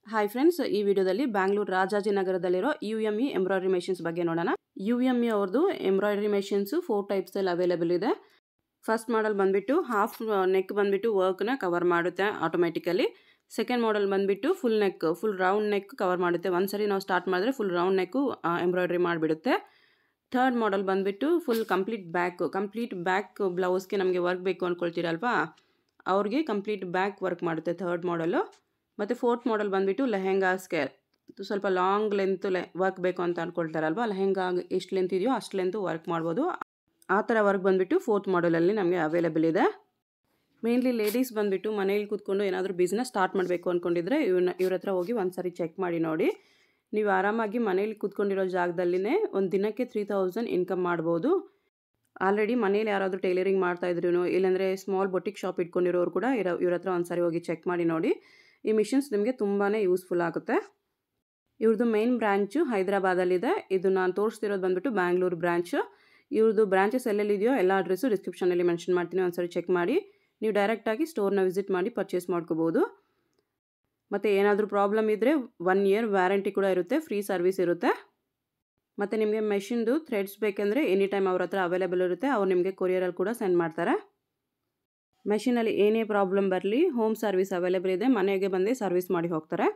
Hi friends ಈ ವಿಡಿಯೋದಲ್ಲಿ ಬ್ಯಾಂಗ್ಳೂರು ರಾಜಾಜಿನಗರದಲ್ಲಿರೋ U M E embroidery machines ಬಗ್ಗೆ ನೋಡೋಣ ಯು ಎಮ್ ಇ ಅವ್ರದ್ದು ಎಂಬ್ರಾಯ್ಡ್ರಿ ಮೆಷಿನ್ಸು ಫೋರ್ ಟೈಪ್ಸಲ್ಲಿ ಅವೈಲೇಬಲ್ ಇದೆ ಫಸ್ಟ್ ಮಾಡಲ್ ಬಂದುಬಿಟ್ಟು ಹಾಫ್ ನೆಕ್ ಬಂದುಬಿಟ್ಟು ವರ್ಕ್ನ ಕವರ್ ಮಾಡುತ್ತೆ ಆಟೋಮೆಟಿಕಲಿ ಸೆಕೆಂಡ್ ಮಾಡಲ್ ಬಂದುಬಿಟ್ಟು full neck full round neck cover ಮಾಡುತ್ತೆ ಒಂದು ಸರಿ ನಾವು ಸ್ಟಾರ್ಟ್ ಮಾಡಿದ್ರೆ ಫುಲ್ ರೌಂಡ್ ನೆಕ್ಕು ಎಂಬ್ರಾಯ್ಡ್ರಿ ಮಾಡಿಬಿಡುತ್ತೆ ಥರ್ಡ್ ಮಾಡಲ್ ಬಂದುಬಿಟ್ಟು full complete back complete back ಬ್ಲೌಸ್ಗೆ ನಮಗೆ ವರ್ಕ್ ಬೇಕು ಅಂದ್ಕೊಳ್ತೀರಲ್ವಾ ಅವ್ರಿಗೆ ಕಂಪ್ಲೀಟ್ ಬ್ಯಾಕ್ ವರ್ಕ್ ಮಾಡುತ್ತೆ ಥರ್ಡ್ ಮಾಡಲು ಮತ್ತು ಫೋರ್ತ್ ಮಾಡಲ್ ಬಂದುಬಿಟ್ಟು ಲೆಹೆಂಗಾಸ್ಗೆ ಸ್ವಲ್ಪ ಲಾಂಗ್ ಲೆಂತ್ ಲೆ ವರ್ಕ್ ಬೇಕು ಅಂತ ಅಂದ್ಕೊಳ್ತಾರಲ್ವ ಲೆಹೆಂಗಾ ಎಷ್ಟು ಲೆಂತ್ ಇದೆಯೋ ಅಷ್ಟು ಲೆಂತು ವರ್ಕ್ ಮಾಡ್ಬೋದು ಆ ಥರ ವರ್ಕ್ ಬಂದುಬಿಟ್ಟು ಫೋರ್ತ್ ಮಾಡಲಲ್ಲಿ ನಮಗೆ ಅವೈಲೇಬಲ್ ಇದೆ ಮೇನ್ಲಿ ಲೇಡೀಸ್ ಬಂದುಬಿಟ್ಟು ಮನೇಲಿ ಕೂತ್ಕೊಂಡು ಏನಾದರೂ ಬಿಸ್ನೆಸ್ ಸ್ಟಾರ್ಟ್ ಮಾಡಬೇಕು ಅಂದ್ಕೊಂಡಿದ್ರೆ ಇವ್ನ ಇವ್ರ ಹತ್ರ ಹೋಗಿ ಒಂದು ಸಾರಿ ಚೆಕ್ ಮಾಡಿ ನೋಡಿ ನೀವು ಆರಾಮಾಗಿ ಮನೇಲಿ ಕೂತ್ಕೊಂಡಿರೋ ಜಾಗದಲ್ಲಿನೇ ಒಂದು ದಿನಕ್ಕೆ ತ್ರೀ ತೌಸಂಡ್ ಇನ್ಕಮ್ ಮಾಡ್ಬೋದು ಆಲ್ರೆಡಿ ಮನೇಲಿ ಯಾರಾದರೂ ಟೈಲರಿಂಗ್ ಮಾಡ್ತಾಯಿದ್ರು ಇಲ್ಲಾಂದರೆ ಸ್ಮಾಲ್ ಬೊಟಿಕ್ ಶಾಪ್ ಇಟ್ಕೊಂಡಿರೋರು ಕೂಡ ಇರೋ ಇವ್ರ ಹತ್ರ ಒಂದು ಸಾರಿ ಹೋಗಿ ಚೆಕ್ ಮಾಡಿ ನೋಡಿ ಈ ಮಿಷಿನ್ಸ್ ನಿಮಗೆ ತುಂಬಾ ಯೂಸ್ಫುಲ್ ಆಗುತ್ತೆ ಇವ್ರದ್ದು ಮೇನ್ ಬ್ರ್ಯಾಂಚು ಹೈದರಾಬಾದಲ್ಲಿದೆ ಇದು ನಾನು ತೋರಿಸ್ತಿರೋದು ಬಂದುಬಿಟ್ಟು ಬ್ಯಾಂಗ್ಳೂರು ಬ್ರ್ಯಾಂಚು ಇವ್ರದ್ದು ಬ್ರಾಂಚಸ್ ಎಲ್ಲೆಲ್ಲಿದೆಯೋ ಎಲ್ಲ ಅಡ್ರೆಸ್ಸು ಡಿಸ್ಕ್ರಿಪ್ಷನಲ್ಲಿ ಮೆನ್ಷನ್ ಮಾಡ್ತೀನಿ ಒಂದ್ಸರಿ ಚೆಕ್ ಮಾಡಿ ನೀವು ಡೈರೆಕ್ಟಾಗಿ ಸ್ಟೋರ್ನ ವಿಸಿಟ್ ಮಾಡಿ ಪರ್ಚೇಸ್ ಮಾಡ್ಕೋಬೋದು ಮತ್ತು ಏನಾದರೂ ಪ್ರಾಬ್ಲಮ್ ಇದ್ದರೆ ಒನ್ ಇಯರ್ ವ್ಯಾರಂಟಿ ಕೂಡ ಇರುತ್ತೆ ಫ್ರೀ ಸರ್ವಿಸ್ ಇರುತ್ತೆ ಮತ್ತು ನಿಮಗೆ ಮೆಷಿನ್ದು ಥ್ರೆಡ್ಸ್ ಬೇಕೆಂದರೆ ಎನಿ ಟೈಮ್ ಅವ್ರ ಹತ್ರ ಅವೈಲೇಬಲ್ ಇರುತ್ತೆ ಅವ್ರು ನಿಮಗೆ ಕೊರಿಯರಲ್ಲಿ ಕೂಡ ಸೆಂಡ್ ಮಾಡ್ತಾರೆ ಮೆಷಿನಲ್ಲಿ ಏನೇ ಪ್ರಾಬ್ಲಮ್ ಬರಲಿ ಹೋಮ್ ಸರ್ವಿಸ್ ಅವೈಲೇಬಲ್ ಇದೆ ಮನೆಗೆ ಬಂದು ಸರ್ವಿಸ್ ಮಾಡಿ ಹೋಗ್ತಾರೆ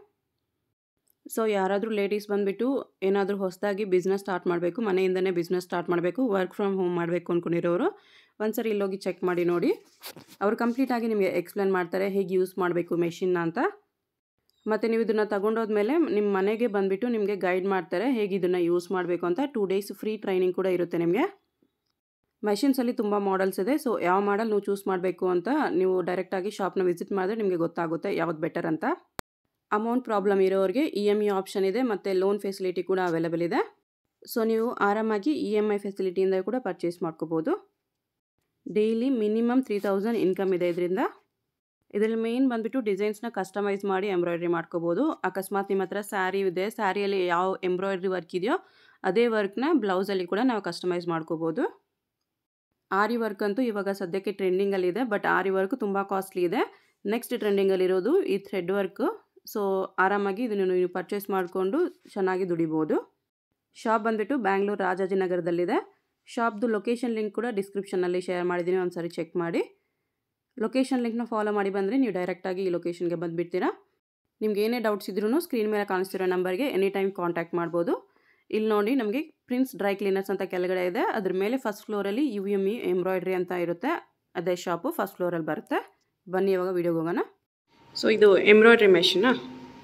ಸೊ ಯಾರಾದರೂ ಲೇಡೀಸ್ ಬಂದುಬಿಟ್ಟು ಏನಾದರೂ ಹೊಸದಾಗಿ ಬಿಸ್ನೆಸ್ ಸ್ಟಾರ್ಟ್ ಮಾಡಬೇಕು ಮನೆಯಿಂದನೇ ಬಿಸ್ನೆಸ್ ಸ್ಟಾರ್ಟ್ ಮಾಡಬೇಕು ವರ್ಕ್ ಫ್ರಮ್ ಹೋಮ್ ಮಾಡಬೇಕು ಅಂದ್ಕೊಂಡಿರೋರು ಒಂದ್ಸರಿ ಇಲ್ಲೋಗಿ ಚೆಕ್ ಮಾಡಿ ನೋಡಿ ಅವರು ಕಂಪ್ಲೀಟಾಗಿ ನಿಮಗೆ ಎಕ್ಸ್ಪ್ಲೇನ್ ಮಾಡ್ತಾರೆ ಹೇಗೆ ಯೂಸ್ ಮಾಡಬೇಕು ಮೆಷಿನ್ನ ಅಂತ ಮತ್ತು ನೀವು ಇದನ್ನು ತಗೊಂಡೋದ್ಮೇಲೆ ನಿಮ್ಮ ಮನೆಗೆ ಬಂದುಬಿಟ್ಟು ನಿಮಗೆ ಗೈಡ್ ಮಾಡ್ತಾರೆ ಹೇಗೆ ಇದನ್ನು ಯೂಸ್ ಮಾಡಬೇಕು ಅಂತ ಟೂ ಡೇಸ್ ಫ್ರೀ ಟ್ರೈನಿಂಗ್ ಕೂಡ ಇರುತ್ತೆ ನಿಮಗೆ ಮೆಷಿನ್ಸಲ್ಲಿ ತುಂಬ ಮಾಡಲ್ಸ್ ಇದೆ ಸೊ ಯಾವ ಮಾಡಲ್ ನೀವು ಚೂಸ್ ಮಾಡಬೇಕು ಅಂತ ನೀವು ಡೈರೆಕ್ಟಾಗಿ ಶಾಪ್ನ ವಿಸಿಟ್ ಮಾಡಿದ್ರೆ ನಿಮಗೆ ಗೊತ್ತಾಗುತ್ತೆ ಯಾವ್ದು ಬೆಟರ್ ಅಂತ ಅಮೌಂಟ್ ಪ್ರಾಬ್ಲಮ್ ಇರೋರಿಗೆ ಇ ಎಮ್ ಇ ಆಪ್ಷನ್ ಇದೆ ಮತ್ತು ಲೋನ್ ಫೆಸಿಲಿಟಿ ಕೂಡ ಅವೈಲೇಬಲ್ ಇದೆ ಸೊ ನೀವು ಆರಾಮಾಗಿ ಇ ಎಮ್ ಐ ಫೆಸಿಲಿಟಿಯಿಂದ ಕೂಡ ಪರ್ಚೇಸ್ ಮಾಡ್ಕೋಬೋದು daily minimum three thousand income ಇದೆ ಇದರಿಂದ ಇದರಲ್ಲಿ ಮೇನ್ ಬಂದುಬಿಟ್ಟು ಡಿಸೈನ್ಸ್ನ ಕಸ್ಟಮೈಸ್ ಮಾಡಿ ಎಂಬ್ರಾಯ್ಡ್ರಿ ಮಾಡ್ಕೋಬೋದು ಅಕಸ್ಮಾತ್ ನಿಮ್ಮ ಹತ್ರ ಸ್ಯಾರಿ ಇದೆ ಸ್ಯಾರಿಯಲ್ಲಿ ಯಾವ ಎಂಬ್ರಾಯ್ಡ್ರಿ ವರ್ಕ್ ಇದೆಯೋ ಅದೇ ವರ್ಕ್ನ ಬ್ಲೌಸಲ್ಲಿ ಕೂಡ ನಾವು ಕಸ್ಟಮೈಸ್ ಮಾಡ್ಕೋಬೋದು ಆರಿ ವರ್ಕ್ ಅಂತೂ ಇವಾಗ ಸದ್ಯಕ್ಕೆ ಟ್ರೆಂಡಿಂಗಲ್ಲಿದೆ ಬಟ್ ಆರಿ ವರ್ಕ್ ತುಂಬ ಕಾಸ್ಟ್ಲಿ ಇದೆ ನೆಕ್ಸ್ಟ್ ಟ್ರೆಂಡಿಂಗಲ್ಲಿರೋದು ಈ ಥ್ರೆಡ್ ವರ್ಕ್ ಸೊ ಆರಾಮಾಗಿ ಇದನ್ನು ನೀವು ಪರ್ಚೇಸ್ ಮಾಡಿಕೊಂಡು ಚೆನ್ನಾಗಿ ದುಡಿಬೋದು ಶಾಪ್ ಬಂದುಬಿಟ್ಟು ಬ್ಯಾಂಗ್ಳೂರು ರಾಜಾಜಿನಗರದಲ್ಲಿದೆ ಶಾಪ್ದು ಲೊಕೇಶನ್ ಲಿಂಕ್ ಕೂಡ ಡಿಸ್ಕ್ರಿಪ್ಷನಲ್ಲಿ ಶೇರ್ ಮಾಡಿದ್ದೀನಿ ಒಂದು ಸಾರಿ ಚೆಕ್ ಮಾಡಿ ಲೊಕೇಶನ್ ಲಿಂಕ್ನ ಫಾಲೋ ಮಾಡಿ ಬಂದರೆ ನೀವು ಡೈರೆಕ್ಟಾಗಿ ಈ ಲೊಕೇಶನ್ಗೆ ಬಂದುಬಿಡ್ತೀರಾ ನಿಮ್ಗೆ ಏನೇ ಡೌಟ್ಸ್ ಇದ್ರೂ ಸ್ಕ್ರೀನ್ ಮೇಲೆ ಕಾಣಿಸ್ತಿರೋ ನಂಬರ್ಗೆ ಎನಿ ಟೈಮ್ ಕಾಂಟ್ಯಾಕ್ಟ್ ಮಾಡ್ಬೋದು ಇಲ್ಲಿ ನೋಡಿ ನಮಗೆ ಪ್ರಿನ್ಸ್ ಡ್ರೈ ಕ್ಲೀನರ್ಸ್ ಅಂತ ಕೆಳಗಡೆ ಇದೆ ಅದ್ರ ಮೇಲೆ ಫಸ್ಟ್ ಫ್ಲೋರಲ್ಲಿ ಯು ಎಮ್ ಇ ಎಂಬ್ರಾಯ್ಡ್ರಿ ಅಂತ ಇರುತ್ತೆ ಅದೇ ಶಾಪು ಫಸ್ಟ್ ಫ್ಲೋರಲ್ಲಿ ಬರುತ್ತೆ ಬನ್ನಿ ಇವಾಗ ವೀಡಿಯೋಗೆ ಹೋಗೋಣ ಸೊ ಇದು ಎಂಬ್ರಾಯ್ಡ್ರಿ ಮೆಷಿನಾ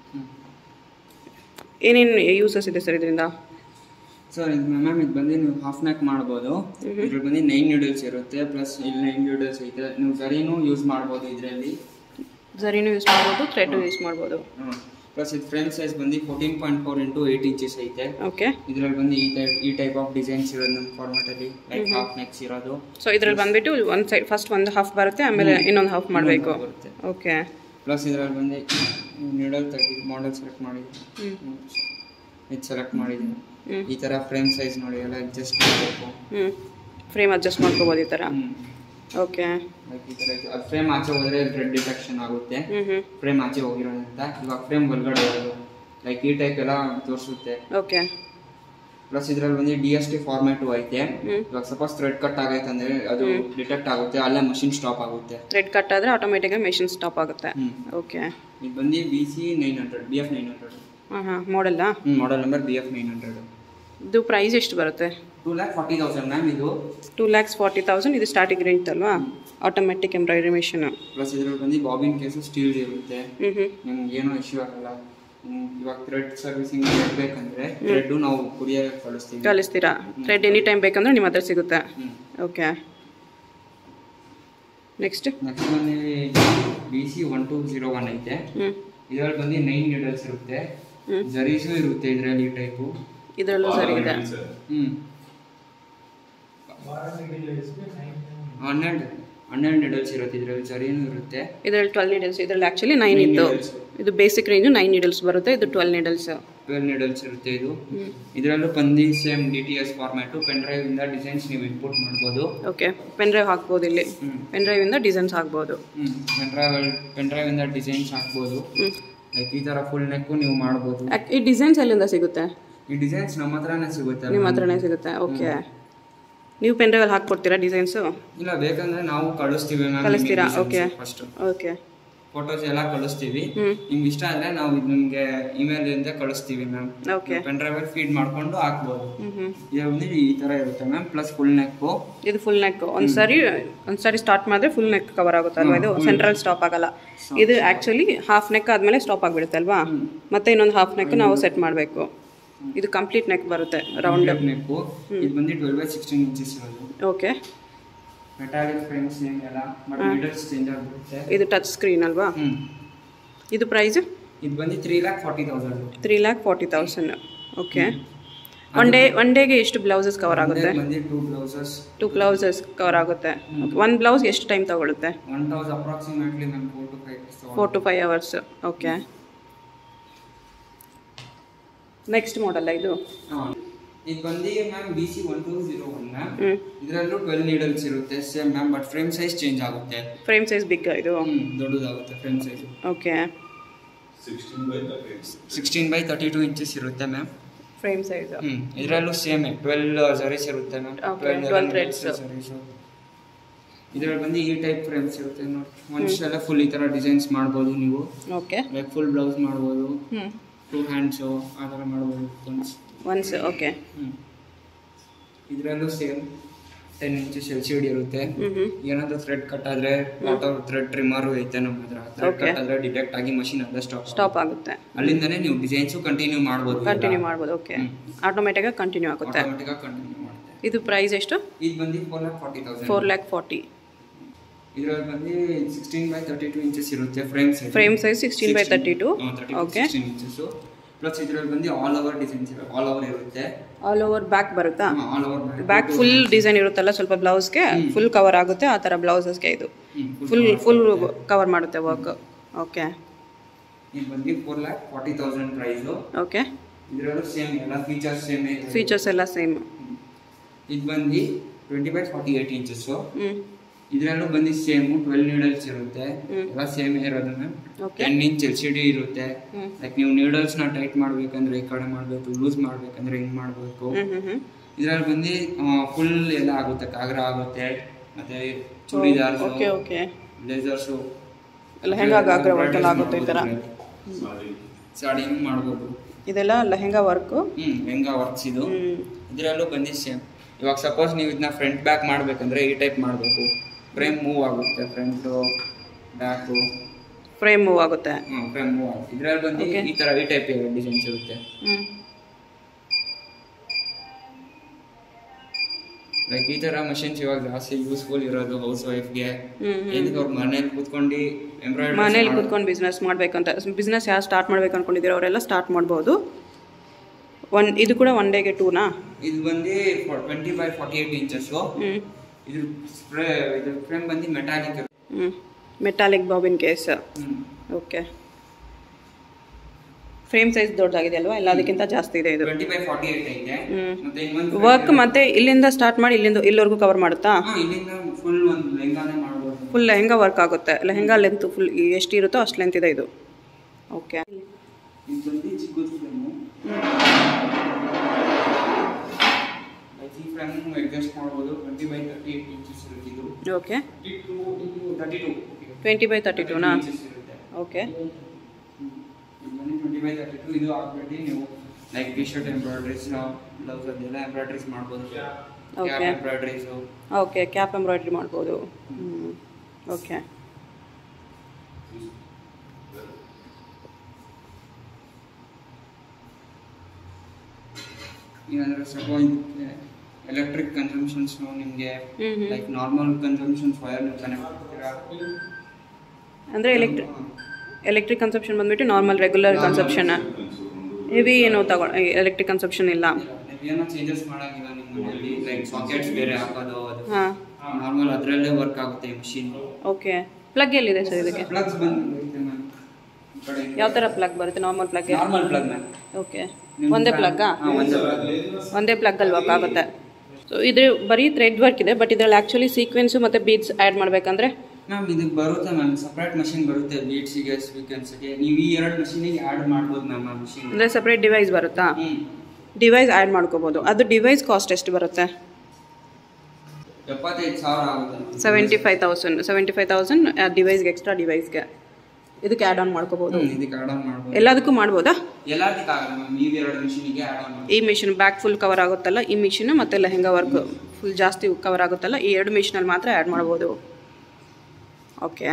ಏನೇನು ಯೂಸಸ್ ಇದೆ ಸರ್ ಇದರಿಂದ ಸರ್ ಇದು ಮ್ಯಾಮ್ ಇದು ಬಂದು ನೀವು ಹಾಫ್ ನ್ಯಾಕ್ ಮಾಡ್ಬೋದು ಇದ್ರಲ್ಲಿ ಬಂದು ನೈನ್ ನೂಡಲ್ಸ್ ಇರುತ್ತೆ ಪ್ಲಸ್ ಇಲ್ಲಿ ನೈನ್ ನೂಡಲ್ಸ್ ಐತೆ ನೀವು ಗರಿನೂ ಯೂಸ್ ಮಾಡ್ಬೋದು ಇದರಲ್ಲಿ ಝರಿನೂ ಯೂಸ್ ಮಾಡ್ಬೋದು ಥ್ರೆಡ್ಡು ಯೂಸ್ ಮಾಡ್ಬೋದು ಪ್ಲಸ್ ಇದು ಫ್ರೇಮ್ ಸೈಜ್ ಬಂದು fourteen point four into eight inches ಐತೆ ಓಕೆ ಇದರಲ್ಲಿ ಬಂದು ಈ ಟೈಪ್ ಈ ಟೈಪ್ ಆಫ್ ಡಿಸೈನ್ಸ್ ಇರೋದು ನಮ್ಮ ಫಾರ್ಮೆಟಲ್ಲಿ ಲೈಕ್ ಹಾಫ್ ನೆಕ್ಸ್ ಇರೋದು ಸೊ ಇದ್ರಲ್ಲಿ ಬಂದ್ಬಿಟ್ಟು ಒಂದು ಸೈಡ್ ಫಸ್ಟ್ ಒಂದು ಹಾಫ್ ಬರುತ್ತೆ ಆಮೇಲೆ ಇನ್ನೊಂದು ಹಾಫ್ ಮಾಡಬೇಕು ಬರುತ್ತೆ ಓಕೆ ಪ್ಲಸ್ ಇದರಲ್ಲಿ ಬಂದು ನೀಡಲ್ ತೆಗೆದು ಮಾಡೆಲ್ ಸೆಲೆಕ್ಟ್ ಮಾಡಿದ್ದೀನಿ ಇದು ಸೆಲೆಕ್ಟ್ ಮಾಡಿದ್ದೀನಿ ಹ್ಮ್. ಈ ಥರ ಫ್ರೇಮ್ ಸೈಜ್ ನೋಡಿ ಎಲ್ಲ ಅಡ್ಜಸ್ಟ್ ಮಾಡಬೇಕು ಹ್ಞೂ ಫ್ರೇಮ್ ಅಡ್ಜಸ್ಟ್ ಮಾಡ್ಕೋಬೋದು ಈ ಥರ ಓಕೆ ಲೈಕ್ ಈ ಥರ ಇದು ಫ್ರೇಮ್ ಆಚೆ ಹೋದರೆ ರೆಡ್ ಡಿಟೆಕ್ಷನ್ ಆಗುತ್ತೆ ಹ್ಞೂ ಹ್ಞೂ ಫ್ರೇಮ್ ಆಚೆ ಹೋಗಿರೋದ್ರಿಂದ ಇವಾಗ ಫ್ರೇಮ್ ಒಳಗಡೆ ಹೋಗೋದು ಲೈಕ್ ಈ ಟೈಪ್ ಎಲ್ಲ ತೋರಿಸುತ್ತೆ ಓಕೆ ಪ್ಲಸ್ ಇದ್ರಲ್ಲಿ ಬಂದು ಡಿ ಎಸ್ ಟಿ ಫಾರ್ಮ್ಯಾಟು ಐತೆ ಹ್ಮ್. ಇವಾಗ ಸಪೋಸ್ ಥ್ರೆಡ್ ಕಟ್ ಆಗೈತೆ ಅಂದ್ರೆ ಅದು ಡಿಟೆಕ್ಟ್ ಆಗುತ್ತೆ ಅಲ್ಲೇ ಮಷಿನ್ ಸ್ಟಾಪ್ ಆಗುತ್ತೆ ಥ್ರೆಡ್ ಕಟ್ ಆದರೆ ಆಟೋಮೆಟಿಕಾಗಿ ಮೆಷಿನ್ ಸ್ಟಾಪ್ ಆಗುತ್ತೆ ಹ್ಮ್ ಓಕೆ ಇದು ಬಂದು B C nine hundred B F nine hundred ಹಾಂ ಹಾಂ ಮಾಡಲ್ಲ ಹ್ಞೂ model number B F nine hundred ಇದು ಪ್ರೈಸ್ ಎಷ್ಟು ಬರುತ್ತೆ two lakh forty thousand ma'am ಇದು ಟೂ ಲ್ಯಾಕ್ಸ್ ಫಾರ್ಟಿ ತೌಸಂಡ್ ಇದು ಸ್ಟಾರ್ಟಿಂಗ್ ರೇಂಜ್ ಅಲ್ವಾ ಆಟೋಮೆಟಿಕ್ ಎಂಬ್ರಾಯ್ಡ್ರಿ ಮಿಷಿನ್ ಪ್ಲಸ್ ಇದ್ರಲ್ಲಿ ಬಂದು ಬಾಬಿನ್ ಕೇಸು ಸ್ಟೀಲ್ ಇರುತ್ತೆ ಹ್ಞೂ ಹ್ಞೂ ನಿಮ್ಗೆ ಏನೂ ಇಶ್ಯೂ ಆಗಲ್ಲ ಹ್ಮ್, ಇವಾಗ ಥ್ರೆಡ್ ಸರ್ವಿಸಿಂಗ್ ಬೇಕಂದ್ರೆ ಥ್ರೆಡ್ ನಾವು ಕುರಿಯರ್ ಕಳಿಸ್ತೀವಿ ಕಳಿಸ್ತೀರಾ ಥ್ರೆಡ್ ಎನಿ ಟೈಮ್ ಬೇಕಂದ್ರೆ ನಿಮ್ಮ ಹತ್ರ ಸಿಗುತ್ತೆ ಹ್ಮ್. ಓಕೆ ನೆಕ್ಸ್ಟ್ ನೆಕ್ಸ್ಟ್ ಬಂದು B C one two zero one ಐತೆ ಹ್ಞೂ ಇದರಲ್ಲಿ ಬಂದು ನೈನ್ ನೀಡಲ್ಸ್ ಇರುತ್ತೆ ಹ್ಮ್. ಜರೀಸು ಇರುತ್ತೆ ಇದರಲ್ಲಿ ಈ ಟೈಪು ಇದರಲ್ಲೂ ಸರಿ ಇದೆ ಹ್ಮ್ ಹನ್ನೆರಡು ಹನ್ನೆರಡು ನೀಡಲ್ಸ್ ಇರುತ್ತೆ ಇದರಲ್ಲಿ ಜರೀನು ಇರುತ್ತೆ ಇದರಲ್ಲಿ ಟ್ವೆಲ್ ನೀಡಲ್ಸ್ ಇದರಲ್ಲಿ ಆ್ಯಕ್ಚುಲಿ ನೈನ್ ಇತ್ತು needles. ಇದು ಬೇಸಿಕ್ ರೇಂಜು ನೈನ್ ನೀಡಲ್ಸ್ ಬರುತ್ತೆ ಇದು ಟ್ವೆಲ್ ನೀಡಲ್ಸ್ ಟ್ವೆಲ್ ನೀಡಲ್ಸ್ ಇರುತ್ತೆ ಇದು ಇದರಲ್ಲೂ ಬಂದು same D T S format pen drive ಇಂದ ಡಿಸೈನ್ಸ್ ನೀವು ಇನ್ಪುಟ್ ಮಾಡ್ಬೋದು ಓಕೆ ಪೆನ್ ಡ್ರೈವ್ ಹಾಕ್ಬೋದು ಇಲ್ಲಿ ಹ್ಮ್ ಪೆನ್ ಡ್ರೈವಿಂದ ಡಿಸೈನ್ಸ್ ಹಾಕ್ಬೋದು ಹ್ಮ್ ಪೆನ್ ಡ್ರೈವ್ ಪೆನ್ ಡ್ರೈವ್ ಇಂದ ಡಿಸೈನ್ಸ್ ಹಾಕ್ಬೋದು ಹ್ಞೂ ಲೈಕ್ ಈ ತರ ಫುಲ್ ನೆಕ್ ನೀವು ಮಾಡ್ಬೋದು ಯಾಕ್- ಈ ಡಿಸೈನ್ಸ್ ಎಲ್ಲಿಂದ ಸಿಗುತ್ತೆ ಈ ಡಿಸೈನ್ಸ್ ನಮ್ಮ ಹತ್ರನೇ ಸಿಗುತ್ತೆ ನಿಮ್ಮ ಹತ್ರನೇ ಸಿಗುತ್ತೆ ಓಕೆ ನೀವು ಪೆನ್ ಡ್ರೈವಲ್ಲಿ ಹಾಕ್ಕೊಡ್ತೀರಾ ಡಿಸೈನ್ಸು ಇಲ್ಲ ಬೇಕಂದ್ರೆ ನಾವು ಕಳಿಸ್ತೀವಿ ಕಳಿಸ್ತೀರಾ? Ma'am Okay. First okay photos ಎಲ್ಲ ಕಳಿಸ್ತೀವಿ ಹ್ಮ್. ನಿಮ್ಗೆ ಇಷ್ಟ ಆದ್ರೆ ನಾವು ಇದು ನಿಮ್ಗೆ ಇಮೇಲ್ ಇಂದ ಕಳಿಸ್ತೀವಿ ma'am okay pen drive feed ಮಾಡ್ಕೊಂಡು ಹಾಕ್ಬೋದು ಹ್ಞೂ ಹ್ಞೂ ಇದು ಬಂದು ಈ ತರ ಇರುತ್ತೆ ಮ್ಯಾಮ್ ಪ್ಲಸ್ ಫುಲ್ ನೆಕ್ಕು ಇದು ಫುಲ್ ನೆಕ್ ಒಂದು ಸಾರಿ ಒಂದು ಸಾರಿ ಸ್ಟಾರ್ಟ್ ಮಾಡಿದ್ರೆ ಫುಲ್ ನೆಕ್ ಕವರ್ ಆಗುತ್ತೆ ಅಲ್ವಾ ಇದು ಸೆಂಟ್ರಲ್ ಸ್ಟಾಪ್ ಆಗಲ್ಲ ಇದು ಆ್ಯಕ್ಚುಲಿ ಹಾಫ್ ನೆಕ್ ಆದಮೇಲೆ ಸ್ಟಾಪ್ ಆಗಿಬಿಡುತ್ತೆ ಅಲ್ವಾ ಮತ್ತೆ ಇನ್ನೊಂದು ಹಾಫ್ ನೆಕ್ ನಾವು ಸೆಟ್ ಮಾಡಬೇಕು ಇದು ಕಂಪ್ಲೀಟ್ ನೆಕ್ ಬರುತ್ತೆ ರೌಂಡ್ ನೆಕ್ಕು ಇದು ಬಂದು ಟ್ವೆಲ್ ಬೈ ಸಿಕ್ಸ್ಟೀನ್ ಇಂಚಸ್ ಇರೋದು ಓಕೆ ಮೆಟಾಲಿಕ್ ಫ್ರೇಮ್ಸ್ ಏನಿಲ್ಲ ಬಟ್ ಮೀಟರ್ಸ್ ಚೇಂಜ್ ಆಗಿಬಿಡುತ್ತೆ ಇದು ಟಚ್ ಸ್ಕ್ರೀನ್ ಅಲ್ವಾ ಹ್ಮ್ ಇದು ಪ್ರೈಸ್ ಇದು ಬಂದು three lakh forty thousand three lakh forty thousand okay one day one ಡೇಗೆ ಎಷ್ಟು ಬ್ಲೌಸಸ್ ಕವರ್ ಆಗುತ್ತೆ ಬಂದು two blouses two blouses cover ಆಗುತ್ತೆ ಒಂದು ಬ್ಲೌಸ್ ಎಷ್ಟು ಟೈಮ್ ತಗೊಳುತ್ತೆ ಒನ್ ತೌಸ್ approximately ma'am four to five four to five hours okay next model ಇದು ಹಾಂ ಇದು ಬಂದು ma'am B C one two zero one ma'am ಹ್ಞೂ ಇದರಲ್ಲೂ ಟ್ವೆಲ್ ನೀಡಲ್ಸ್ ಇರುತ್ತೆ same ma'am but frame size change ಆಗುತ್ತೆ ಫ್ರೇಮ್ ಸೈಜ್ ಬಿಗ್ ಇದು ಹ್ಮ್ ದೊಡ್ಡದಾಗುತ್ತೆ frame size okay sixteen by thirty two inches ಇರುತ್ತೆ ಮ್ಯಾಮ್ ಫ್ರೇಮ್ ಸೈಜ್ ಹ್ಮ್ ಇದರಲ್ಲೂ ಸೇಮ್ ಟ್ವೆಲ್ ಜರೀಸ್ ಇರುತ್ತೆ ಮ್ಯಾಮ್ Okay, 12 threads. ಇದರಲ್ಲಿ ಬಂದು ಈ ಟೈಪ್ ಫ್ರೇಮ್ಸ್ ಇರುತ್ತೆ ನೋಡಿ ಒಂದ್ಸಲ ಫುಲ್ ಈ ತರ ಡಿಸೈನ್ಸ್ ಮಾಡ್ಬೋದು ನೀವು ಓಕೆ ಲೈಕ್ ಫುಲ್ ಬ್ಲೌಸ್ ಮಾಡ್ಬೋದು ಹ್ಞೂ ಟೂ ಹ್ಯಾಂಡ್ಸು ಆ ಥರ ಮಾಡ್ಬೋದು ಒನ್ಸ್ ಒನ್ಸ್ ಓಕೆ ಹ್ಮ್ ಇದರಲ್ಲೂ same ten inches L C D ಇರುತ್ತೆ ಹ್ಞೂ ಹ್ಞೂ ಏನಾದರೂ ಥ್ರೆಡ್ ಕಟ್ ಆದ್ರೆ ವಾಟರ್ ಥ್ರೆಡ್ ಟ್ರಿಮ್ಮರು ಐತೆ ನಮ್ಮ ಹತ್ರ ಥ್ರೆಡ್ Okay. ಕಟ್ ಆದ್ರೆ ಡಿಟೆಕ್ಟ್ ಆಗಿ ಮಷಿನ್ ಅಲ್ಲೇ ಸ್ಟಾಪ್ ಸ್ಟಾಪ್ ಆಗುತ್ತೆ ಅಲ್ಲಿಂದನೇ ನೀವು ಡಿಸೈನ್ಸು ಕಂಟಿನ್ಯೂ ಮಾಡ್ಬೋದು ಕಂಟಿನ್ಯೂ ಮಾಡ್ಬೋದು ಓಕೆ ಆಟೋಮೆಟಿಕಾಗಿ ಕಂಟಿನ್ಯೂ ಆಗುತ್ತೆ ಆಟೋಮೆಟಿಕ್ ಆಗಿ ಕಂಟಿನ್ಯೂ ಮಾಡುತ್ತೆ ಇದು ಪ್ರೈಸ್ ಎಷ್ಟು ಇದು ಬಂದು four lakh forty thousand four lakh forty ಇದರಲ್ಲಿ ಬಂದು sixteen by thirty two inches ಇರುತ್ತೆ frame size frame size sixteen by thirty two okay sixteen inches plus ಇದರಲ್ಲಿ ಬಂದು all over designs all over ಇರುತ್ತೆ ಆಲ್ ಓವರ್ ಬ್ಯಾಕ್ ಬರುತ್ತಾ all over back full design ಇರುತ್ತಲ್ಲ ಸ್ವಲ್ಪ ಬ್ಲೌಸ್ಗೆ full cover ಆಗುತ್ತೆ ಆ ಥರ ಬ್ಲೌಸಸ್ಗೆ ಇದು ಫುಲ್ ಫುಲ್ ಕವರ್ ಮಾಡುತ್ತೆ ವರ್ಕ್ ಓಕೆ ಇದು ಬಂದು four lakh forty thousand price okay ಇದರಲ್ಲೂ ಸೇಮ್ ಎಲ್ಲ ಫೀಚರ್ಸ್ ಸೇಮ್ ಫೀಚರ್ಸ್ ಎಲ್ಲ ಸೇಮ್ ಇದು ಬಂದು twenty by forty eight inches ಹ್ಞೂ ಇದರಲ್ಲೂ ಬಂದು ಸೇಮ್ ಟ್ವೆಲ್ ನೀಡಲ್ಸ್ ಇರುತ್ತೆ ಹ್ಮ್. ಎಲ್ಲ ಸೇಮ್ ಇರೋದು ma'am okay ten inch L C D ಇರುತ್ತೆ ಹ್ಮ್. ಲೈಕ್ ನೀವು ನೀಡಲ್ಸ್ನ ಟೈಟ್ ಮಾಡ್ಬೇಕಂದ್ರೆ ಈ ಕಡೆ ಮಾಡಬೇಕು ಲೂಸ್ ಮಾಡ್ಬೇಕಂದ್ರೆ ಹಿಂಗೆ ಮಾಡಬೇಕು ಹ್ಞೂ ಹ್ಞೂ ಹ್ಞೂ ಇದರಲ್ಲಿ ಬಂದು ಫುಲ್ ಎಲ್ಲ ಆಗುತ್ತೆ ಕಾಗ್ರ ಆಗುತ್ತೆ ಮತ್ತೆ churidars okay okay blazers lehenga ghagra work ಎಲ್ಲ ಆಗುತ್ತೆ ಈ ಥರ ಸಾಡಿನೂ ಮಾಡ್ಬೋದು ಇದೆಲ್ಲ ಲೆಹೆಂಗಾ ವರ್ಕು ಹ್ಮ್ ಲೆಹಂಗಾ ವರ್ಕ್ಸ್ ಇದು ಹ್ಞೂ ಇದರಲ್ಲೂ ಬಂದು ಸೇಮ್ ಇವಾಗ ಸಪೋಸ್ ನೀವು ಇದನ್ನ ಫ್ರಂಟ್ ಬ್ಯಾಕ್ ಮಾಡಬೇಕಂದ್ರೆ ಈ ಟೈಪ್ ಮಾಡಬೇಕು ಫ್ರೇಮ್ ಮೂವ್ ಆಗುತ್ತೆ ಫ್ರಂಟು ಬ್ಯಾಕು ಫ್ರೇಮ್ ಮೂವ್ ಆಗುತ್ತೆ ಫ್ರೇಮ್ ಮೂವ್ ಆಗುತ್ತೆ ಇದರಲ್ಲಿ ಬಂದು Okay. ಈ ಥರ ಈ ಟೈಪ್ ಡಿಸೈನ್ಸ್ ಇರುತ್ತೆ ಹ್ಞೂ ಲೈಕ್ ಈ ಥರ ಮಷಿನ್ಸ್ ಇವಾಗ ಜಾಸ್ತಿ ಯೂಸ್ಫುಲ್ ಇರೋದು ಹೌಸ್ ವೈಫ್ಗೆ ಹ್ಞೂ ಏನಕ್ಕೆ ಅವ್ರು ಮನೇಲಿ ಕೂತ್ಕೊಂಡು ಎಂಬ್ರಾಯ್ಡ್ರಿ ಮನೇಲಿ ಕೂತ್ಕೊಂಡು ಬಿಸ್ನೆಸ್ ಮಾಡಬೇಕಂತ ಬಿಸ್ನೆಸ್ ಯಾರು ಸ್ಟಾರ್ಟ್ ಮಾಡ್ಬೇಕು ಅನ್ಕೊಂಡಿದ್ದೀರೋ ಅವರೆಲ್ಲ ಸ್ಟಾರ್ಟ್ ಮಾಡ್ಬೋದು ಒನ್ ಇದು ಕೂಡ ಒನ್ ಡೇಗೆ ಟೂನಾ ಇದು ಬಂದು twenty by forty eight inches ಹ್ಞೂ ಇದು ಸ್ಪ್ರೇ ಇದು ಫ್ರೇಮ್ ಬಂದು ಮೆಟಾಲಿಕ್ ಹ್ಞೂ metallic bobbin case okay frame size ದೊಡ್ಡದಾಗಿದೆ ಅಲ್ವಾ ಎಲ್ಲದಕ್ಕಿಂತ ಜಾಸ್ತಿ ಇದೆ ಇದು ಟ್ವೆಂಟಿ ಬೈ ಫಾರ್ಟಿ ಏಯ್ಟ್ ಐತೆ ಹ್ಮ್. ಮತ್ತೆ ಇನ್ನೊಂದು ವರ್ಕ್ ಮತ್ತೆ ಇಲ್ಲಿಂದ ಸ್ಟಾರ್ಟ್ ಮಾಡಿ ಇಲ್ಲಿಂದ ಇಲ್ಲಿವರೆಗೂ ಕವರ್ ಮಾಡುತ್ತಾ ಹಾ ಇಲ್ಲಿಂದ ಫುಲ್ ಒಂದು ಲೆಹಂಗಾನೇ ಮಾಡ್ಬೋದು ಫುಲ್ ಲೆಹಂಗಾ ವರ್ಕ್ ಆಗುತ್ತೆ ಲೆಹಂಗಾ ಲೆಂತ್ ಫುಲ್ ಎಷ್ಟು ಇರುತ್ತೋ ಅಷ್ಟು ಲೆಂತ್ ಇದೆ ಇದು ಓಕೆ ಇದು ಬಂದು ಚಿಕ್ಕದು ಫ್ರೇಮು ಈ ಫ್ರೇಮ್ ಅಡ್ಜಸ್ಟ್ ಮಾಡ್ಬೋದು twenty by thirty eight inches ಇರುತ್ತೆ ಇದು okay thirty two thirty two twenty by thirty ಟೂನಾ ಇಂಚಸ್ ಇರುತ್ತೆ ಓಕೆ ಇದು ಬಂದು ಟ್ವೆಂಟಿ ಬೈ ತರ್ಟಿ ಟು ಇದು ಹಾಕ್ಬಿಟ್ಟು ನೀವು like T shirt embroideries blouse ಅದೆಲ್ಲ ಎಂಬ್ರಾಯ್ಡ್ರೀಸ್ ಮಾಡ್ಬೋದು cap Okay. Embroideries okay cap embroidery ಮಾಡ್ಬೋದು ಹ್ಞೂ ಓಕೆ ಏನಂದ್ರೆ ಸ್ವಲ್ಪ ಇದಕ್ಕೆ ಎಲೆಕ್ಟ್ರಿಕ್ ಕನ್ಸಂಪ್ಷನ್ಸ್ ನಿಮಗೆ ಹ್ಞೂ ಹ್ಞೂ like normal consumptions wire connect ಮಾಡ್ತೀರಾ ಅಂದರೆ ಎಲೆಕ್ಟ್ರಿಕ್ ಎಲೆಕ್ಟ್ರಿಕ್ ಕನ್ಸಪ್ಷನ್ ಬಂದ್ಬಿಟ್ಟು ನಾರ್ಮಲ್ ರೆಗ್ಯುಲರ್ ಕನ್ಸಪ್ಷನ್ ಹೆವಿ ಏನು ತಗೊ ಎಲೆಕ್ಟ್ರಿಕ್ ಕನ್ಸಪ್ಷನ್ ಇಲ್ಲ ಏನೋ ಚೇಂಜಸ್ ಮಾಡಂಗಿಲ್ಲ ನಿಮ್ಮ ಮನೆಯಲ್ಲಿ ಲೈಕ್ ಸಾಕೆಟ್ಸ್ ಬೇರೆ ಹಾಕೋದು ಅದು ಹಾಂ ನಾರ್ಮಲ್ ಅದರಲ್ಲೇ ವರ್ಕ್ ಆಗುತ್ತೆ ಮಿಷಿನ್ ಓಕೆ ಪ್ಲಗ್ ಎಲ್ಲಿದೆ ಸರ್ ಇದಕ್ಕೆ ಪ್ಲಗ್ಸ್ ಬಂದು ಬರುತ್ತೆ ಮ್ಯಾಮ್ ಈ ಕಡೆ ಯಾವ ಥರ ಪ್ಲಗ್ ಬರುತ್ತೆ normal plug normal plug ma'am okay ಒಂದೇ ಪ್ಲಗ್ಗಾ ಹಾಂ ಒಂದೇ ಪ್ಲಗ್ ಒಂದೇ ಪ್ಲಗ್ಗಲ್ಲಿ ವರ್ಕ್ ಆಗುತ್ತೆ ಸೊ ಇದು ಬರೀ ಥ್ರೆಡ್ ವರ್ಕ್ ಇದೆ ಬಟ್ ಇದರಲ್ಲಿ ಆ್ಯಕ್ಚುಲಿ ಸೀಕ್ವೆನ್ಸು ಮತ್ತು ಬೀಡ್ಸ್ ಆ್ಯಡ್ ಮಾಡಬೇಕಂದ್ರೆ ಮ್ಯಾಮ್ ಇದಕ್ಕೆ ಬರುತ್ತೆ ಮ್ಯಾಮ್ ಸಪ್ರೇಟ್ ಮಷಿನ್ ಬರುತ್ತೆ ಬೀಟ್ಸಿಗೆ ಸ್ವೀಕೆನ್ಸ್ಗೆ ನೀವು ಈ ಎರಡು ಮಷೀನಿಗೆ ಆ್ಯಡ್ ಮಾಡ್ಬೋದು ಮ್ಯಾಮ್ ಆ ಮಷಿನ್ ಅಂದರೆ ಸಪ್ರೇಟ್ ಡಿವೈಸ್ ಬರುತ್ತಾ ಹ್ಞೂ ಡಿವೈಸ್ ಆ್ಯಡ್ ಮಾಡ್ಕೋಬೋದು ಅದು ಡಿವೈಸ್ ಕಾಸ್ಟ್ ಎಷ್ಟು ಬರುತ್ತೆ ಎಪ್ಪತ್ತೈದು ಸಾವಿರ ಆಗುತ್ತೆ ma'am seventy five thousand seventy five thousand ಡಿವೈಸ್ಗೆ ಎಕ್ಸ್ಟ್ರಾ ಡಿವೈಸ್ಗೆ ಇದಕ್ಕೆ ಆ್ಯಡ್ ಆನ್ ಮಾಡ್ಕೋಬೋದು ಹ್ಮ್, ಇದಕ್ಕೆ ಆ್ಯಡ್ ಆನ್ ಮಾಡ್ಬೋದು ಎಲ್ಲದಕ್ಕೂ ಮಾಡ್ಬೋದಾ ಎಲ್ಲದಕ್ಕೆ ಆಗಲ್ಲ ಮ್ಯಾಮ್ ಈ ಎರಡು ಮಷೀನಿಗೆ ಆ್ಯಡ್ ಆನ್ ಮಾಡಿ ಈ ಮಿಷಿನ್ ಬ್ಯಾಕ್ ಫುಲ್ ಕವರ್ ಆಗುತ್ತಲ್ಲ ಈ ಮಿಷಿನ್ ಮತ್ತು ಲೆಹಂಗಾ ವರ್ಕ್ ಫುಲ್ ಜಾಸ್ತಿ ಕವರ್ ಆಗುತ್ತಲ್ಲ ಈ ಎರಡು ಮಿಷಿನಲ್ಲಿ ಮಾತ್ರ ಆ್ಯಡ್ ಮಾಡ್ಬೋದು ಓಕೆ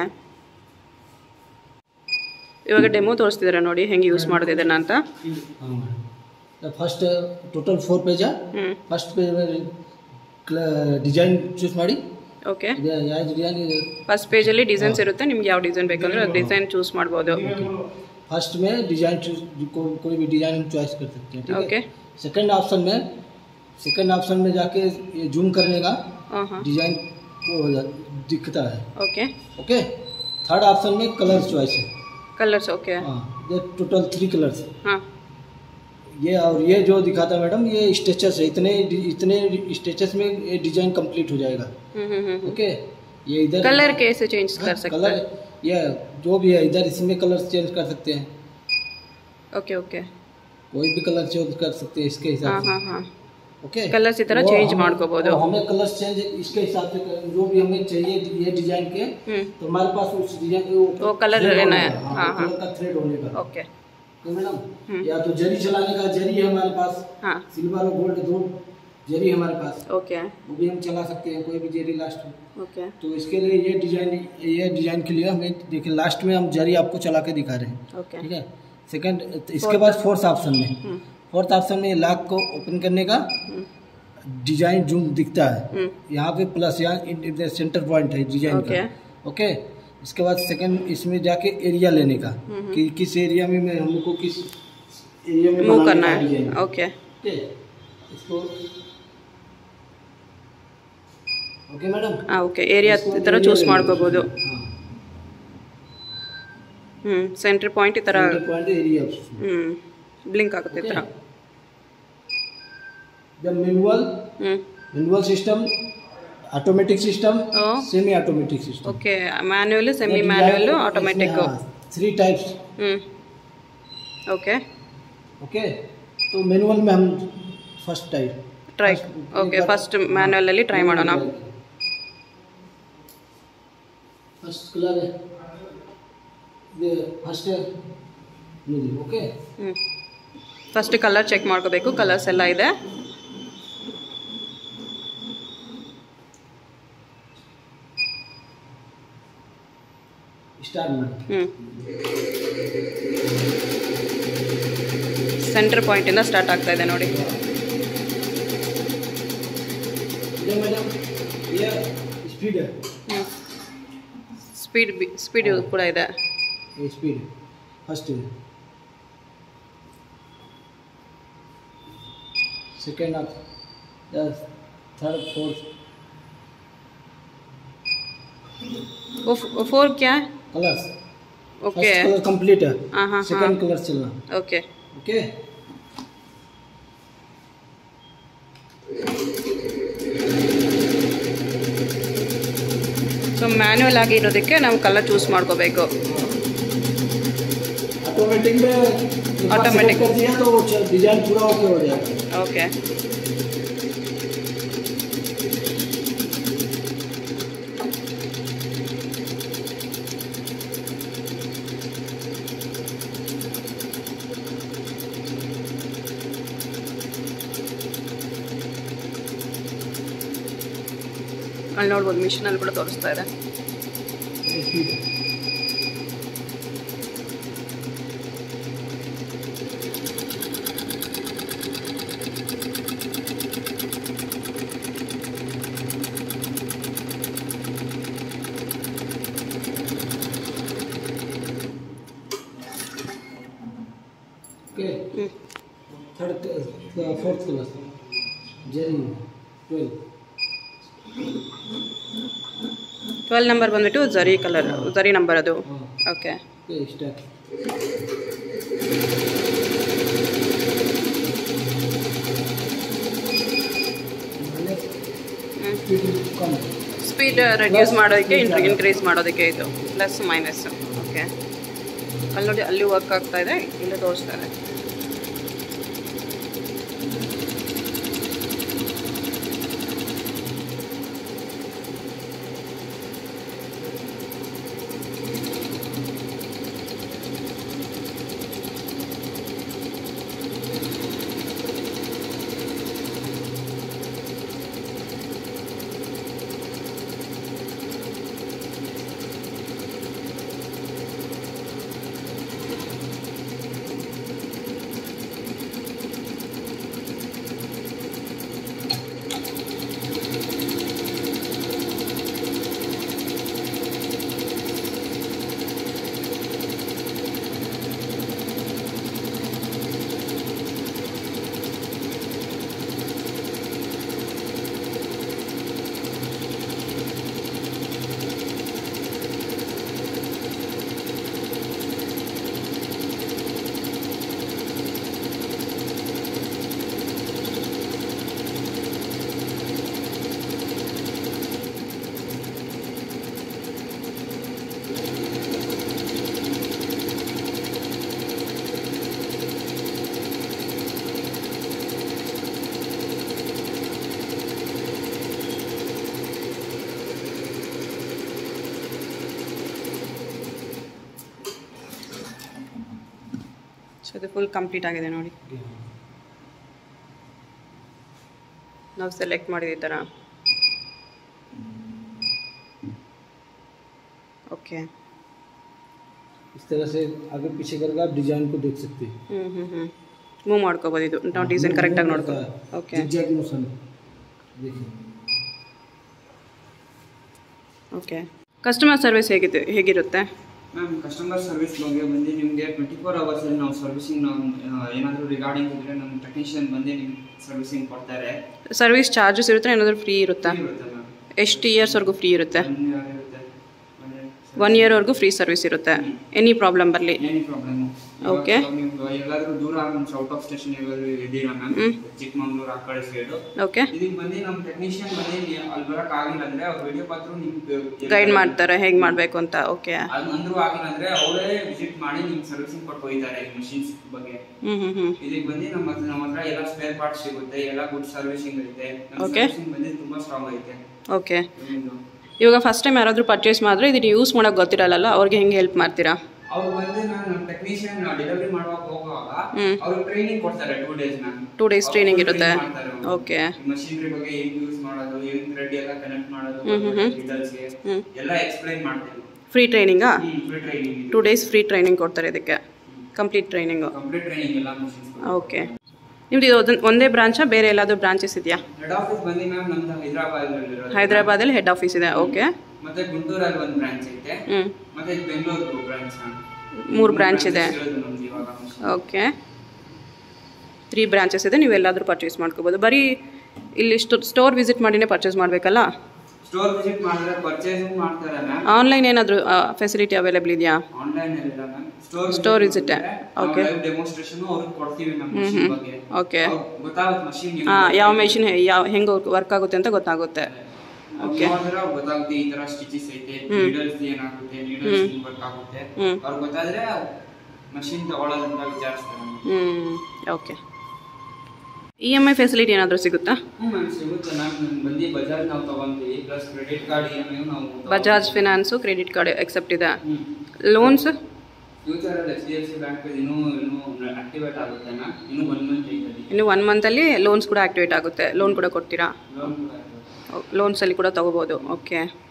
ಇವಾಗ ಡೆಮೋ ತೋರಿಸ್ತಿದ್ದಾರೆ ನೋಡಿ ಹೆಂಗೆ ಯೂಸ್ ಮಾಡೋದಿದನ್ನ ಅಂತ ಫಸ್ಟ್ ಟೋಟಲ್ ಫೋರ್ ಪೇಜ ಹ್ಞೂ ಫಸ್ಟ್ ಪೇಜ್ ಮೇಲೆ ಡಿಸೈನ್ ಚೂಸ್ ಮಾಡಿ ಓಕೆ ಇದು ಯಾವ ಡಿಸೈನ್ ಇದೆ ಫಸ್ಟ್ ಪೇಜಲ್ಲಿ ಡಿಸೈನ್ಸ್ ಇರುತ್ತೆ ನಿಮ್ಗೆ ಯಾವ ಡಿಸೈನ್ ಬೇಕಂದ್ರೆ ಅದು ಡಿಸೈನ್ ಚೂಸ್ ಮಾಡ್ಬೋದು फर्स्ट में डिजाइन चूज को, कोई भी डिजाइन हम चॉइस कर सकते हैं ठीक ओके है सेकंड ऑप्शन में सेकंड ऑप्शन में जाके ये जूम करने का ಹಾಂ ಹಾಂ डिजाइन वो हो जा- दिखता है ಓಕೆ ओके थर्ड ऑप्शन में कलर चॉइस है ಕಲರ್ಸ್ ಓಕೆ हाँ ये टोटल थ्री कलर्स ಹಾಂ ये और ये जो दिखाता है मैडम ये स्टेचस है इतने इतने स्टेचस में ये डिजाइन कंप्लीट हो जाएगा हम्म हम्म हम्म ओके ये इधर कलर कैसे चेंज कर हाँ, सकते कलर हैं ये जो भी है इधर इसमें कलर चेंज कर सकते हैं ओके ओके कोई भी कलर चेंज कर सकते हैं इसके हिसाब हाँ से हाँ हाँ ओके कलर्स ಈ ಥರ वो ಚೇಂಜ್ हम- ಮಾಡ್ಕೋಬೋದು वो हमें कलर चेंज इसके हिसाब से कर- जो भी हमें चाहिए ये डिजाइन के ಹ್ಞೂ तो हमारे पास उस डिजाइन के वो colour thread लेना होने है, का, हाँ, वो हाँ। कलर का थ्रेड होने का ओके तो मैडम हम्म। या तो जरी चलाने का जरी है हमारे पास हाँ सिल्वर और गोल्ड दो जरी है हमारे पास ओके वो भी हम चला सकते हैं कोई भी जरी लास्ट में ओके तो इसके लिए ये डिजाइन ये डिजाइन के लिए हमें देखिए लास्ट में हम जरी आपको चला के दिखा रहे हैं ओके ठीक है सेकंड इसके बाद फोर्थ ऑप्शन में हम्म फोर्थ ऑप्शन में लॉक को ओपन करने का हम्म डिजाइन जूम दिखता है हम्म यहाँ पे प्लस यहाँ इधर सेंटर पॉइंट है डिजाइन ओके का ओके इसके बाद सेकंड इसमें जाके एरिया लेने का हम्म। कि किस एरिया में मैं हमको किस एरिया में मूव बनाने करना का है डिजाइन ओके ओके इसको ओके मैडम ಹಾಂ ಓಕೆ ಏರಿಯಾ ಈ ಥರ ಚೂಸ್ ಮಾಡ್ಕೋಬೋದು हाँ ಹ್ಞೂ ಸೆಂಟ್ರ್ ಪಾಯಿಂಟ್ ಈ ಥರ पॉइंट एरिया ಹ್ಞೂ ಬ್ಲಿಂಕ್ ಆಗುತ್ತೆ ಈ ಥರ द मैनुअल ಹ್ಞೂ मैनुअल सिस्टम ऑटोमेटिक सिस्टम ಓ semi automatic system okay manual semi manual automatic three types ಹ್ಞೂ ಓಕೆ ओके तो मैनुअल में हम first type try okay first ಮ್ಯಾನ್ಯುವಲಲ್ಲಿ ಟ್ರೈ ಮಾಡೋಣ फर्स्ट कलर है ये फर्स्ट है ओके ಹ್ಞೂ ಫಸ್ಟ್ ಕಲರ್ ಚೆಕ್ ಮಾಡ್ಕೋಬೇಕು ಕಲರ್ಸ್ ಎಲ್ಲ ಇದೆ स्टार्ट में ಹ್ಞೂ ಸೆಂಟರ್ ಪಾಯಿಂಟಿಂದ ಸ್ಟಾರ್ಟ್ ಆಗ್ತಾ ಇದೆ ನೋಡಿ ये मैडम ये स्पीड है ಹ್ಞೂ ಸ್ಪೀಡ್ ಬಿ ಸ್ಪೀಡ್ ಕೂಡ ಇದೆ ये स्पीड फर्स्ट है सेकेंड ऑफ थर्ड फोर्थ वो वो फोर क्या है colours okay first colour complete है हाँ हाँ सेकंड हाँ कलर चलना ओके ओके ಸೊ ಮ್ಯಾನ್ಯುವಲ್ ಆಗಿ ಇರೋದಕ್ಕೆ ನಾವು ಕಲರ್ ಚೂಸ್ ಮಾಡ್ಕೋಬೇಕು ऑटोमेटिक में Automatic. कर दिया तो डिजाइन पूरा ओके हो जाएगा ಓಕೆ ಅಲ್ಲಿ ನೋಡ್ಬೋದು ಮಿಷಿನಲ್ಲಿ ಕೂಡ ತೋರಿಸ್ತಾ ಇದೆ ये स्पीड है ओके ಹ್ಞೂ third fourth class zari twelve twelve number ಬಂದ್ಬಿಟ್ಟು ಜರಿ ಕಲರ್ ಜರಿ ನಂಬರ್ ಅದು हाँ ಓಕೆ ओके स्टार्ट ಹ್ಞೂ स्पीड कम ಸ್ಪೀಡ್ ಸ್ಪೀಡ್ ರೆಡ್ಯೂಸ್ ಮಾಡೋದಕ್ಕೆ ಇನ್ಕ್ರೀಸ್ ಮಾಡೋದಕ್ಕೆ ಇದು ಪ್ಲಸ್ ಮೈನಸ್ ಓಕೆ ಅಲ್ಲಿ ನೋಡಿ ಅಲ್ಲಿ ವರ್ಕ್ ಆಗ್ತಾ ಇದೆ ಇಲ್ಲಿ ತೋರಿಸ್ತಾ ಇದೆ ಸೊ ಇದು ಫುಲ್ ಕಂಪ್ಲೀಟ್ ಆಗಿದೆ ನೋಡಿ ನಾವು ಸೆಲೆಕ್ಟ್ ಮಾಡಿದ ಥರ ಓಕೆ इस तरह से आगे पीछे करके आप डिजाइन को देख सकते हैं ಹ್ಞೂ ಹ್ಞೂ ಹ್ಞೂ ಮೂವ್ ಮಾಡ್ಕೋಬೋದು ಇದು ನಾವು ಡಿಸೈನ್ ಕರೆಕ್ಟಾಗಿ ನೋಡ್ಕೋ ಓಕೆ zigzag motion देखिए ಓಕೆ ಕಸ್ಟಮರ್ ಸರ್ವಿಸ್ ಹೇಗಿದೆ ಹೇಗಿರುತ್ತೆ ಮ್ಯಾಮ್ ಕಸ್ಟಮರ್ ಸರ್ವಿಸ್ ಬಗ್ಗೆ ಬಂದು ನಿಮಗೆ ಟ್ವೆಂಟಿ ಫೋರ್ ಅವರ್ಸಲ್ಲಿ ನಾವು ಸರ್ವಿಸಿಂಗ್ ನಾವು ಏನಾದರೂ ರಿಗಾರ್ಡಿಂಗ್ ಇದ್ದರೆ ನಮ್ಮ ಟೆಕ್ನಿಷಿಯನ್ ಬಂದು ನಿಮ್ಗೆ ಸರ್ವಿಸಿಂಗ್ ಕೊಡ್ತಾರೆ ಸರ್ವಿಸ್ ಚಾರ್ಜಸ್ ಇರುತ್ತೆ ಏನಾದರೂ ಫ್ರೀ ಇರುತ್ತಾ Free ಇರುತ್ತೆ ಮ್ಯಾಮ್ ಎಷ್ಟು ಇಯರ್ಸ್ವರೆಗೂ ಫ್ರೀ ಇರುತ್ತೆ ಒನ್ ಇಯರ್ ಇರುತ್ತೆ ಒನ್ ಇಯರ್ವರೆಗೂ ಫ್ರೀ ಸರ್ವಿಸ್ ಇರುತ್ತೆ ಎನಿ ಪ್ರಾಬ್ಲಮ್ ಬರಲಿ ಏನಿ ಪ್ರಾಬ್ಲಮ್ಮು Okay. ನೀವು ಎಲ್ಲಾದ್ರೂ ದೂರ ಔಟ್ ಆಫ್ ಸ್ಟೇಷನ್ ಎಲ್ಲಾದ್ರೂ ಇದ್ದೀರಾ ಮ್ಯಾಮ್ ಚಿಕ್ಕಮಂಗ್ಳೂರು ಆ ಕಡೆ ಸೈಡು ಓಕೆ ಇದಕ್ಕೆ ಬಂದು ನಮ್ಮ ಟೆಕ್ನಿಷಿಯನ್ ಬಂದು ನೀವು ಅಲ್ಲಿ ಬರಕ್ ಆಗಿಲ್ಲ ಅಂದ್ರೆ ಅವ್ರ ವಿಡಿಯೋ ಪಾತ್ರ ನಿಮ್ಗೆ ಗೈಡ್ ಮಾಡ್ತಾರೆ ಹೇಗೆ ಮಾಡಬೇಕು ಅಂತ ಓಕೆ ಅದ್ ಅಂದ್ರೂ ಆಗಿಲ್ಲ ಅಂದ್ರೆ ಅವರೇ ವಿಸಿಟ್ ಮಾಡಿ ನಿಮ್ಗೆ ಸರ್ವಿಸಿಂಗ್ ಕೊಟ್ಟು ಹೋಗ್ತಾರೆ ಈ ಮಷಿನ್ಸ್ ಬಗ್ಗೆ ಹ್ಞೂ ಹ್ಞೂ ಹ್ಞೂ ಇದಕ್ಕೆ ಬಂದು ನಮ್ಮ ಹತ್ರ ನಮ್ಮ ಹತ್ರ ಎಲ್ಲ ಸ್ಪೇರ್ ಪಾರ್ಟ್ಸ್ ಸಿಗುತ್ತೆ ಎಲ್ಲ ಗುಡ್ ಸರ್ವಿಸಿಂಗ್ ಐತೆ ನಮ್ಮ Okay. ಸರ್ವಿಸಿಂಗ್ ಬಂದು ತುಂಬಾ ಸ್ಟ್ರಾಂಗ್ ಐತೆ ಓಕೆ ಇದು. ಇವಾಗ ಫಸ್ಟ್ ಟೈಮ್ ಯಾರಾದರೂ ಪರ್ಚೇಸ್ ಮಾಡಿದ್ರೆ ಇದನ್ನು ಯೂಸ್ ಮಾಡೋಕೆ ಗೊತ್ತಿರಲ್ಲ ಅವ್ರಿಗೆ ಹೆಂಗೆ ಹೆಲ್ಪ್ ಮಾಡ್ತೀರಾ ಅವ್ರು ಬಂದು ನಾನು ನಮ್ಮ ಟೆಕ್ನಿಷಿಯನ್ ಡೆಲಿವರಿ ಮಾಡುವಾಗ ಹೋಗುವಾಗ ಹ್ಮ್. ಅವ್ರು ಟ್ರೈನಿಂಗ್ ಕೊಡ್ತಾರೆ two days ma'am two days training ಇರುತ್ತೆ ಓಕೆ ಮಷಿನರಿ ಬಗ್ಗೆ ಹೆಂಗ್ ಯೂಸ್ ಮಾಡೋದು ಹೆಂಗ್ ಥ್ರೆಡ್ ಎಲ್ಲ ಕನೆಕ್ಟ್ ಮಾಡೋದು ಹ್ಮ್, ಹ್ಮ್, ಹ್ಮ್. ಡೀಟೇಲ್ಸ್ಗೆ ಹ್ಮ್. ಎಲ್ಲ ಎಕ್ಸ್ಪ್ಲೈನ್ ಮಾಡ್ತೀನಿ ಫ್ರೀ ಟ್ರೈನಿಂಗಾ free training two days free training ಕೊಡ್ತಾರೆ ಇದಕ್ಕೆ ಕಂಪ್ಲೀಟ್ ಟ್ರೈನಿಂಗು ಕಂಪ್ಲೀಟ್ ಟ್ರೈನಿಂಗ್ ಎಲ್ಲ ಮಷಿನ್ಸ್ ಓಕೆ ನಿಮ್ದು ಇದು ಒಂದ್- ಒಂದೇ ಬ್ರಾಂಚಾ ಬೇರೆ ಎಲ್ಲಾದರೂ ಬ್ರಾಂಚಸ್ ಇದೆಯಾ ಹೆಡ್ ಆಫೀಸ್ ಬಂದು ಮ್ಯಾಮ್ ನಮ್ದು ಹೈದರಾಬಾದ್ ಹೈದರಾಬಾದಲ್ಲಿ ಹೆಡ್ ಆಫೀಸ್ ಇದೆ ಓಕೆ ಮತ್ತೆ ಗುಂಟೂರಲ್ಲಿ ಒಂದು ಬ್ರಾಂಚ್ ಐತೆ ಹ್ಞೂ ಮತ್ತೆ ಬೆಂಗಳೂರು ಬ್ರಾಂಚ್ ಮ್ಯಾಮ್ ಮೂರು ಬ್ರಾಂಚ್ ಇದೆ ನಮ್ದು ಇವಾಗ ಓಕೆ ತ್ರೀ ಬ್ರಾಂಚಸ್ ಇದೆ ನೀವು ಎಲ್ಲಾದರೂ ಪರ್ಚೇಸ್ ಮಾಡ್ಕೋಬೋದು ಬರೀ ಇಲ್ಲಿ ಸ್ಟೋರ್ ವಿಸಿಟ್ ಮಾಡಿನೇ ಪರ್ಚೇಸ್ ಮಾಡಬೇಕಲ್ಲ ಸ್ಟೋರ್ ವಿಸಿಟ್ ಮಾಡಿದ್ರೆ ಪರ್ಚೇಸಿಂಗ್ ಮಾಡ್ತಾರೆ ಮ್ಯಾಮ್ ಆನ್ಲೈನ್ ಏನಾದರೂ ಫೆಸಿಲಿಟಿ ಅವೈಲೇಬಲ್ ಇದೆಯಾ ಆನ್ಲೈನ್ ಇಲ್ಲ ma'am store Store visit, okay. Live demonstration ಅವ್ರಿಗೆ ಕೊಡ್ತೀವಿ ಮ್ಯಾಮ್ ಮಷಿನ್ ಬಗ್ಗೆ ಓಕೆ ಅವ್ರ್ಗ್ ಗೊತ್ತಾಗುತ್ತೆ ಮಷಿನ್ ಹಾಂ ಯಾವ ಮೆಷಿನ್ ಯಾವ ಹೆಂಗೆ ವರ್ಕ್ ಆಗುತ್ತೆ ಅಂತ ಗೊತ್ತಾಗುತ್ತೆ ನೋಡಿದ್ರೆ ಅವ್ರಿಗೆ ಗೊತ್ತಾಗುತ್ತೆ ಈ ತರ ಸ್ಟಿಚಸ್ ಐತೆ ನೀಡಲ್ಸ್ ಏನಾಗುತ್ತೆ ನೀಡಲ್ಸ್ ವರ್ಕ್ ಆಗುತ್ತೆ ಹ್ಮ್. ಅವ್ರಿಗೆ ಗೊತ್ತಾದ್ರೆ ಮಷಿನ್ ತಗೊಳ್ಳೋದಂತ ವಿಚಾರಿಸ್ತಾರೆ ಹ್ಞೂ okay E M I facility ಏನಾದರೂ ಸಿಗುತ್ತಾ ಹ್ಞೂ ಮ್ಯಾಮ್ ಸಿಗುತ್ತೆ ಮ್ಯಾಮ್ ಬಂದು ಬಜಾಜ್ ನಾವು ತಗೊಂತೀವಿ plus credit card E M I ನಾವು ತಗೊಂತೀವಿ. Bajaj finance credit card accept ಇದೆ ಹ್ಮ್. ಲೋನ್ಸ್ ಫ್ಯೂಚರಲ್ಲಿ H D F C bank ಇನ್ನೂ ಇನ್ನೂ ಆಕ್ಟಿವೇಟ್ ಆಗುತ್ತೆ ಮ್ಯಾಮ್ ಇನ್ನೂ ಒನ್ ಮಂತ್ ಐತಲ್ಲಿ ಇನ್ನು ಒನ್ ಮಂತಲ್ಲಿ ಲೋನ್ಸ್ ಕೂಡ ಆಕ್ಟಿವೇಟ್ ಆಗುತ್ತೆ ಲೋನ್ ಕೂಡ ಕೊಡ್ತೀರಾ ಲೋನ್ ಕೂಡ ಆಗುತ್ತೆ. ಲೋನ್ಸಲ್ಲಿ ಕೂಡ ತೊಗೋಬೋದು ಓಕೆ